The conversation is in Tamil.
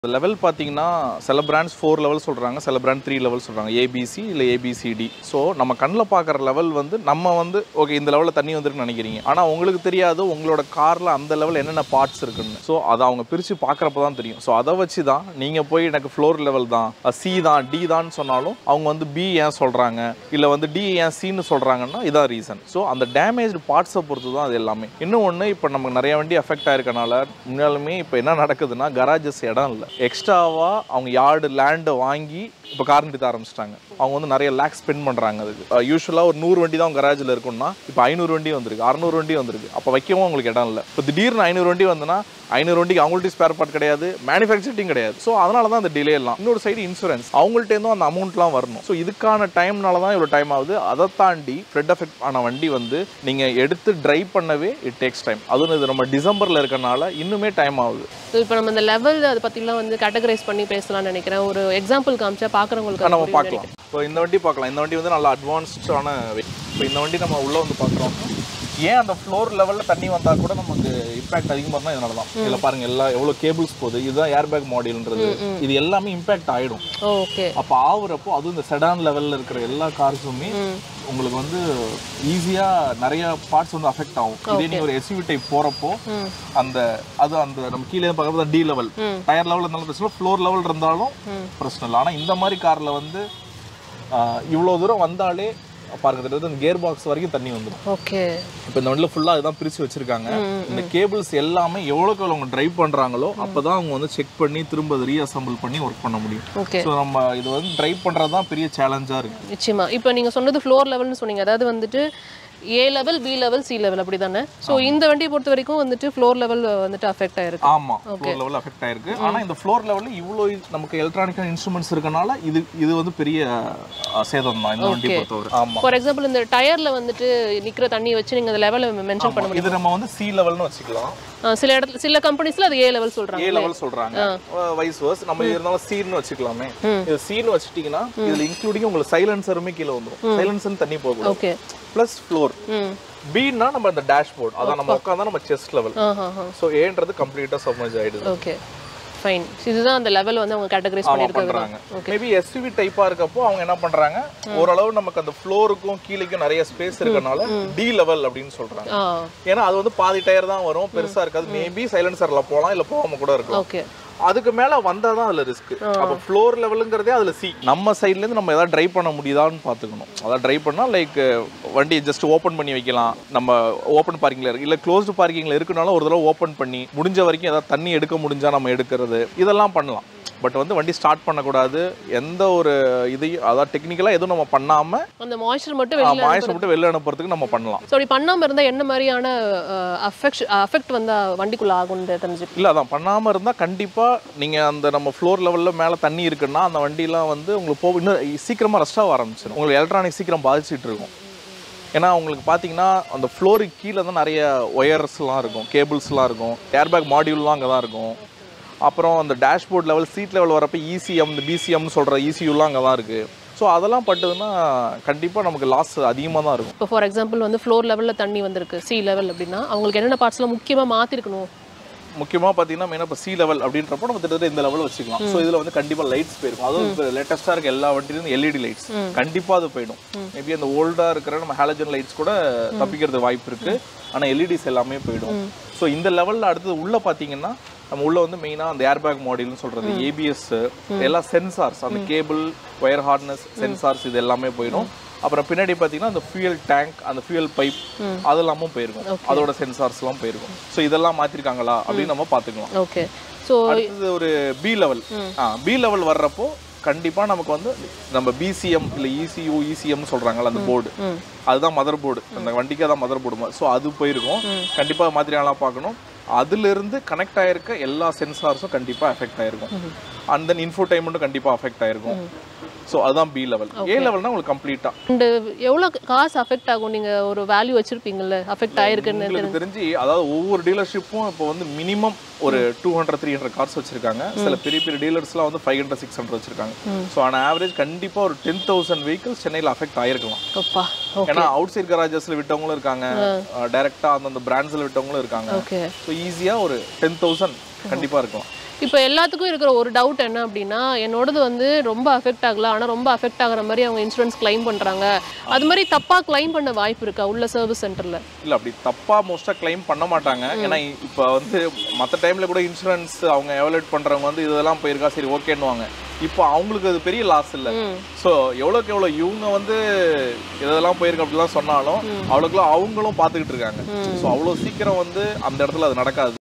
லெவல் பார்த்தீங்கன்னா சில பிராண்ட்ஸ் ஃபோர் லெவல் சொல்கிறாங்க சில பிராண்ட் த்ரீ லெவல் சொல்கிறாங்க ஏபிசி இல்லை ஏபிசிடி ஸோ நம்ம கண்ணில் பார்க்குற லெவல் வந்து நம்ம வந்து ஓகே இந்த லெவலில் தண்ணி வந்துருக்குன்னு நினைக்கிறீங்க ஆனால் உங்களுக்கு தெரியாது உங்களோட காரில் அந்த லெவல் என்னென்ன பார்ட்ஸ் இருக்குன்னு ஸோ அதை அவங்க பிரித்து பார்க்குறப்ப தான் தெரியும் ஸோ அதை வச்சு தான் நீங்கள் போய் எனக்கு ஃப்ளோர் லெவல் தான் சி தான் டி தான் சொன்னாலும் அவங்க வந்து பி ஏன் சொல்கிறாங்க இல்லை வந்து டி ஏன் சின்னு சொல்கிறாங்கன்னா இதான் ரீசன் ஸோ அந்த டேமேஜ்டு பார்ட்ஸை பொறுத்து தான் அது எல்லாமே இன்னும் ஒன்று இப்போ நமக்கு நிறைய வண்டி அஃபெக்ட் ஆயிருக்கனால முன்னாலுமே இப்போ என்ன நடக்குதுன்னா கராஜஸ் இடம் இல்லை எக்ஸ்ட்ராவாக அவங்க யார்டு லேண்டை வாங்கி இப்போ கார் நிறுத்த ஆரம்பிச்சிட்டாங்க அவங்க வந்து நிறைய லேக் ஸ்பெண்ட் பண்ணுறாங்க அதுக்கு யூஸ்வலாக ஒரு நூறு வண்டி தான் கராஜில் இருக்கும்னா இப்போ ஐநூறு வண்டி வந்திருக்கு அறநூறு வண்டி வந்திருக்கு அப்போ வைக்கவும் உங்களுக்கு இடம் இல்லை இப்போ திடீர்னு ஐநூறு வண்டி வந்ததுன்னா ஐநூறு வண்டிக்கு அவங்கள்ட்ட ஸ்பேர் பார்ட் கிடையாது மேனுஃபேக்சரிங் கிடையாது ஸோ அதனால தான் அந்த டிலே எல்லாம் இன்னொரு சைடு இன்சூரன்ஸ் அவங்கள்ட்டேருந்தும் அந்த அமௌண்ட்லாம் வரணும் ஸோ இதுக்கான டைம்னால தான் இவ்வளோ டைம் ஆகுது அதை தாண்டி ஃப்ரெட் எஃபெக்ட் ஆன வண்டி வந்து நீங்கள் எடுத்து ட்ரைவ் பண்ணவே இட் டேக்ஸ் டைம் அதுவும் இது நம்ம டிசம்பரில் இருக்கனால இன்னுமே டைம் ஆகுது இப்போ நம்ம இந்த லெவல் அதை பற்றிலாம் வந்து கேட்டகரைஸ் பண்ணி பேசலாம்னு நினைக்கிறேன் ஒரு எக்ஸாம்பிள் காமிச்சா பார்க்குறவங்களுக்கு நம்ம பார்க்கலாம் இப்போ இந்த வண்டி பார்க்கலாம் இந்த வண்டி வந்து நல்லா அட்வான்ஸ்டான இப்போ இந்த வண்டி நம்ம உள்ளே வந்து பார்க்குறோம் ஏன் அந்த ஃப்ளோர் லெவலில் தண்ணி வந்தால் கூட நமக்கு இம்பாக்ட் அதிகமாக இருந்தால் இதனால தான் இதில் பாருங்க எல்லா எவ்வளோ கேபிள்ஸ் போகுது இதுதான் ஏர்பேக் மாடல்ன்றது இது எல்லாமே இம்பாக்ட் ஆகிடும் ஓகே அப்போ ஆகுறப்போ அதுவும் இந்த செடான் லெவலில் இருக்கிற எல்லா கார்ஸுமே உங்களுக்கு வந்து ஈஸியாக நிறைய பார்ட்ஸ் வந்து அஃபெக்ட் ஆகும் இதே நீங்கள் ஒரு எஸ்யூவி டைப் போகிறப்போ அந்த அது அந்த நம்ம கீழே பார்க்குறது டி லெவல் டயர் லெவல் இருந்தாலும் பிரச்சனை ஃப்ளோர் லெவல் இருந்தாலும் பிரச்சனை இல்லை ஆனால் இந்த மாதிரி காரில் வந்து இவ்வளோ தூரம் வந்தாலே பாருங்க கிட்டத்தட்ட இந்த கியர் பாக்ஸ் வரைக்கும் தண்ணி வந்துடும் ஓகே இப்போ இந்த வண்டியில் ஃபுல்லாக இதுதான் பிரித்து வச்சிருக்காங்க இந்த கேபிள்ஸ் எல்லாமே எவ்வளோக்கு எவ்வளோ அவங்க ட்ரைவ் பண்ணுறாங்களோ அப்போ தான் அவங்க வந்து செக் பண்ணி திரும்ப அதை ரீஅசம்பிள் பண்ணி ஒர்க் பண்ண முடியும் ஓகே ஸோ நம்ம இது வந்து ட்ரைவ் பண்ணுறது தான் பெரிய சேலஞ்சாக இருக்குது நிச்சயமா இப்போ நீங்கள் சொன்னது ஃப்ளோர் லெவல்னு சொன்னீங்க அதாவது வந்துட்டு A level B level C level அப்படி தானே ஸோ இந்த வண்டியை பொறுத்த வரைக்கும் வந்துட்டு ஃப்ளோர் லெவல் வந்துட்டு அஃபெக்ட் ஆயிருக்கு ஆமா ஃப்ளோர் லெவல் அஃபெக்ட் ஆயிருக்கு ஆனா இந்த ஃப்ளோர் லெவல்ல இவ்வளோ நமக்கு எலக்ட்ரானிக் இன்ஸ்ட்ருமெண்ட்ஸ் இருக்கனால இது இது வந்து பெரிய அஹ், சேதம் தான் இந்த வண்டி பொறுத்தவரை ஆமா ஃபார் எக்ஸாம்பிள் இந்த டயர்ல வந்துட்டு நிக்கிற தண்ணி வச்சு நீங்க அந்த லெவலை மென்ஷன் பண்ண இது நம்ம வந்து சி லெவல்னு வச்சுக்கலாம் முடியும் சில இடத்துல சில கம்பெனிஸ்ல அது ஏ லெவல் சொல்றாங்க ஏ லெவல் சொல்றாங்க வைஸ் வர்ஸ் நம்ம இருந்தாலும் சீன்னு வச்சுக்கலாமே இது சீன்னு வச்சுட்டீங்கன்னா இதுல இன்க்ளூடிங் உங்களுக்கு சைலன்சருமே கீழே வந்துரும் சைலன்சர் தண்ணி போகும் ஓகே பிளஸ் ஃப்ளோர் ம் பீன்னா நம்ம இந்த டேஷ்போர்ட் அதான் நம்ம உட்காந்தா நம்ம செஸ்ட் லெவல் ஆஹா ஆஹா ஸோ ஏன்றது கம்ப்ளீட்டா சப்மர்ஜ் ஆயிடுது ஓகே ஃபைன் இதுதான் அந்த லெவல் வந்து அவங்க கேட்டகரைஸ் ஆமா பண்ணியிருக்காங்க பண்றாங்க மேபி எஸ்யூவி டைப்பா இருக்கப்போ அவங்க என்ன பண்றாங்க ஓரளவு நமக்கு அந்த ஃப்ளோருக்கும் கீழேக்கும் நிறைய ஸ்பேஸ் இருக்கனால டி லெவல் அப்படின்னு சொல்றாங்க ஆ ஏன்னா அது வந்து பாதி டயர் தான் வரும் பெருசா இருக்காது மேபி சைலன்சர்ல போலாம் இல்ல போகாம கூட இருக்கலாம் ஓகே அதுக்கு மேல வந்தா தான் அதுல ரிஸ்க் அப்ப ஃப்ளோர் லெவலுங்கிறதே அதுல சி நம்ம சைடுல இருந்து நம்ம ஏதாவது டிரைவ் பண்ண முடியுதான்னு பாத்துக்கணும் அதாவது டிரைவ் பண்ணா லைக் வண்டி ஜஸ்ட் ஓபன் பண்ணி வைக்கலாம் நம்ம ஓப்பன் பார்க்கிங்ல இருக்கு இல்ல க்ளோஸ்டு பார்க்கிங்ல இருக்குனாலும் ஒரு தடவை ஓப்பன் பண்ணி முடிஞ்ச வரைக்கும் ஏதாவது தண்ணி எடுக்க முடிஞ்சா நம்ம எடுக்கிறது இதெல்லாம் பண்ணலாம் பட் வந்து வண்டி ஸ்டார்ட் பண்ணக்கூடாது எந்த ஒரு இதையும் அதாவது டெக்னிக்கலாக எதுவும் நம்ம பண்ணாம அந்த மாய்ஸ்சர் மட்டும் வெளியில மாய்ச்சல் மட்டும் வெளில அனுப்புறதுக்கு நம்ம பண்ணலாம் ஸோ அப்படி பண்ணாம இருந்தா என்ன மாதிரியான அஃபெக்ட் அஃபெக்ட் வந்தா வண்டிக்குள்ள ஆகும்னு தெரிஞ்சு இல்லை அதான் பண்ணாமல் இருந்தால் கண்டிப்பாக நீங்கள் அந்த நம்ம ஃப்ளோர் லெவலில் மேலே தண்ணி இருக்குன்னா அந்த வண்டிலாம் வந்து உங்களுக்கு போ இன்னும் சீக்கிரமாக ரஷ்டாக ஆக ஆரம்பிச்சிடும் உங்களுக்கு எலக்ட்ரானிக் சீக்கிரம் பாதிச்சிட்டு இருக்கும் ஏன்னா உங்களுக்கு பார்த்தீங்கன்னா அந்த ஃப்ளோருக்கு கீழே தான் நிறைய ஒயர்ஸ்லாம் இருக்கும் கேபிள்ஸ்லாம் இருக்கும் ஏர்பேக் மாடியூல்லாம் அங்கே தான் இருக்கும் அப்புறம் அந்த டேஷ்போர்ட் லெவல் சீட் லெவல் வரப்போ இசிஎம் இந்த பிசிஎம்னு சொல்கிற இசியூலாம் அங்கே தான் இருக்குது ஸோ அதெல்லாம் பட்டுதுன்னா கண்டிப்பாக நமக்கு லாஸ் அதிகமாக தான் இருக்கும் இப்போ ஃபார் எக்ஸாம்பிள் வந்து ஃப்ளோர் லெவல்ல தண்ணி வந்திருக்கு சி லெவல் அப்படின்னா அவங்களுக்கு என்னென்ன பார்ட்ஸ்லாம் முக்கியமா மாத்திருக்கணும் முக்கியமாக பார்த்தீங்கன்னா மெயினாக இப்போ சி லெவல் அப்படின்றப்போ நம்ம கிட்டத்தட்ட இந்த லெவல் வச்சுக்கலாம் ஸோ இதில் வந்து கண்டிப்பாக லைட்ஸ் போயிருக்கும் அதுவும் இப்போ லேட்டஸ்ட்டாக இருக்க எல்லா வண்டியிலும் எல்இடி லைட்ஸ் கண்டிப்பாக அது போயிடும் மேபி அந்த ஓல்டாக இருக்கிற நம்ம ஹாலஜன் லைட்ஸ் கூட தப்பிக்கிறது வாய்ப்பு இருக்கு ஆனால் எல்இடிஸ் எல்லாமே போயிடும் ஸோ இந்த லெவலில் அடுத்தது உள்ள பார்த்தீங்கன்னா நம்ம உள்ள வந்து மெயினாக அந்த ஏர்பேக் மாடியூல்னு சொல்றது ஏபிஎஸ் எல்லாம் சென்சார்ஸ் அந்த கேபிள் ஒயர் ஹார்னஸ் சென்சார்ஸ் இது எல்லாமே போயிடும் அப்புறம் பின்னாடி பார்த்தீங்கன்னா அந்த ஃபியூயல் டேங்க் அந்த ஃபியூயல் பைப் அது எல்லாமும் போயிருக்கும் அதோட சென்சார்ஸ்லாம் போயிருக்கும் ஸோ இதெல்லாம் மாற்றிருக்காங்களா அப்படின்னு நம்ம பார்த்துக்கலாம் ஓகே ஸோ அடுத்தது ஒரு பி லெவல் ஆ பி லெவல் வர்றப்போ கண்டிப்பா நமக்கு வந்து நம்ம பிசிஎம் இல்ல இசியூ இசிஎம் சொல்றாங்கல்ல அந்த போர்டு அதுதான் மதர் போர்டு அந்த வண்டிக்கு அதான் மதர் போர்டு ஸோ அது போயிருக்கும் கண்டிப்பா மாத்திரையெல்லாம் பார்க்கணும் அதுல இருந்து கனெக்ட் ஆயிருக்க எல்லா சென்சார்ஸும் கண்டிப்பா அஃபெக்ட் ஆயிருக்கும் அண்ட் தென் இன்ஃபோடைன்மெண்ட்டும் கண்டிப்பா அஃபெக்ட் ஆயிருக்கும் ஸோ அதுதான் பி லெவல் ஏ லெவல்னா உங்களுக்கு கம்ப்ளீட்டா அண்ட் எவ்வளோ காசு அஃபெக்ட் ஆகும் நீங்க ஒரு வேல்யூ வச்சிருப்பீங்கல்ல அஃபெக்ட் ஆயிருக்குன்னு உங்களுக்கு தெரிஞ்சு அதாவது ஒவ்வொரு டீலர்ஷிப்பும் இப்போ வந்து மினிமம் ஒரு two hundred three hundred cars வச்சிருக்காங்க சில பெரிய பெரிய டீலர்ஸ்லாம் வந்து ஃபைவ் ஹண்ட்ரட் சிக்ஸ் ஹண்ட்ரட் வச்சிருக்காங்க ஸோ ஆன் ஆவரேஜ் கண்டிப்பா ஒரு டென் தௌசண்ட் வெஹிக்கிள்ஸ் சென்னையில் அஃபெக்ட் ஆயிருக்கலாம் அப்பா ஓகே ஏன்னா அவுட் சைட் கராஜஸ்ல விட்டவங்களும் இருக்காங்க டைரக்டா அந்தந்த பிராண்ட்ஸ்ல விட்டவங்களும் இருக்காங்க ஓகே ஸோ ஈஸியா ஒரு டென் தௌசண்ட் கண்டிப்பா இருக்கலாம் இப்போ எல்லாத்துக்கும் இருக்கிற ஒரு டவுட் என்ன அப்படின்னா என்னோடது வந்து ரொம்ப அஃபெக்ட் ஆகல ஆனா ரொம்ப அஃபெக்ட் ஆகுற மாதிரி அவங்க இன்சூரன்ஸ் கிளைம் பண்றாங்க அது மாதிரி தப்பா கிளைம் பண்ண வாய்ப்பு இருக்கா உள்ள சர்வீஸ் சென்டர்ல இல்ல அப்படி தப்பா மோஸ்டா கிளைம் பண்ண மாட்டாங்க ஏன்னா இப்போ வந்து மற்ற டைம்ல கூட இன்சூரன்ஸ் அவங்க எவலேட் பண்றவங்க வந்து இதெல்லாம் போயிருக்கா சரி ஓகேன்னுவாங்க இப்போ அவங்களுக்கு அது பெரிய லாஸ் இல்ல ம். ஸோ எவ்வளோக்கு எவ்வளோ இவங்க வந்து இதெல்லாம் போயிருக்கு அப்படிலாம் சொன்னாலும் அவ்வளோக்குலாம் அவங்களும் பார்த்துக்கிட்டு இருக்காங்க ஸோ அவ்வளோ சீக்கிரம் வந்து அந்த இடத்துல அது நடக்காது